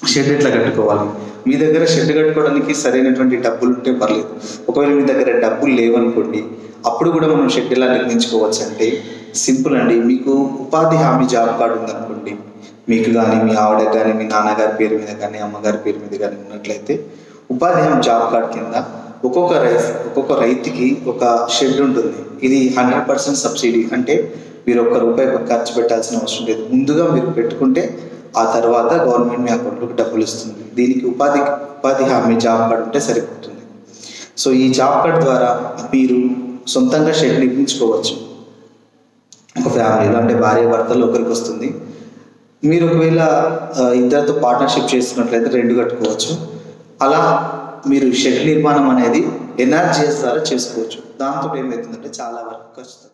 shed ఎట్లా కట్టుకోవాలి మీ దగ్గర షెడ్ కట్టుకోవడానికి సరైనటువంటి డబ్బులు ఉంటే పర్లేదు ఒకవేళ మీ దగ్గర డబ్బులు లేవనుకోండి అప్పుడు కూడా మనం షెడ్ ఎలా నిర్మించుకోవచ్చు అంటే సింపుల్ అండి మీకు ఉపాధి హామీ జాబ్ కార్డు ఉందనుకోండి మీకు కానీ మీ ఆవిడ కానీ మీ నాన్నగారి పేరు మీద కానీ అమ్మగారి పేరు మీద కానీ ఉన్నట్లయితే ఉపాధి హామీ జాబ్ కార్డ్ కింద ఒక్కొక్క రైతు ఒక్కొక్క రైతుకి ఒక షెడ్ ఉంటుంది ఇది హండ్రెడ్ పర్సెంట్ సబ్సిడీ అంటే మీరు ఒక్క రూపాయి ఖర్చు పెట్టాల్సిన అవసరం లేదు ముందుగా మీరు పెట్టుకుంటే ఆ తర్వాత గవర్నమెంట్ మీ అకౌంట్లోకి డబ్బులు ఇస్తుంది దీనికి ఉపాధి ఉపాధి హామీ జాబ్ కార్డ్ ఉంటే సరిపోతుంది సో ఈ జాబ్ కార్డ్ ద్వారా మీరు సొంతంగా షెడ్ నిర్మించుకోవచ్చు ఒక ఫ్యామిలీలో అంటే భార్య భర్తలు ఒకరికి వస్తుంది మీరు ఒకవేళ ఆ, ఇద్దరితో పార్ట్నర్షిప్ చేస్తున్నట్లయితే రెండు కట్టుకోవచ్చు అలా మీరు షెడ్ నిర్మాణం అనేది ఎన్ఆర్జిఎస్ ద్వారా చేసుకోవచ్చు దాంతో ఏమవుతుందంటే చాలా వరకు ఖర్చు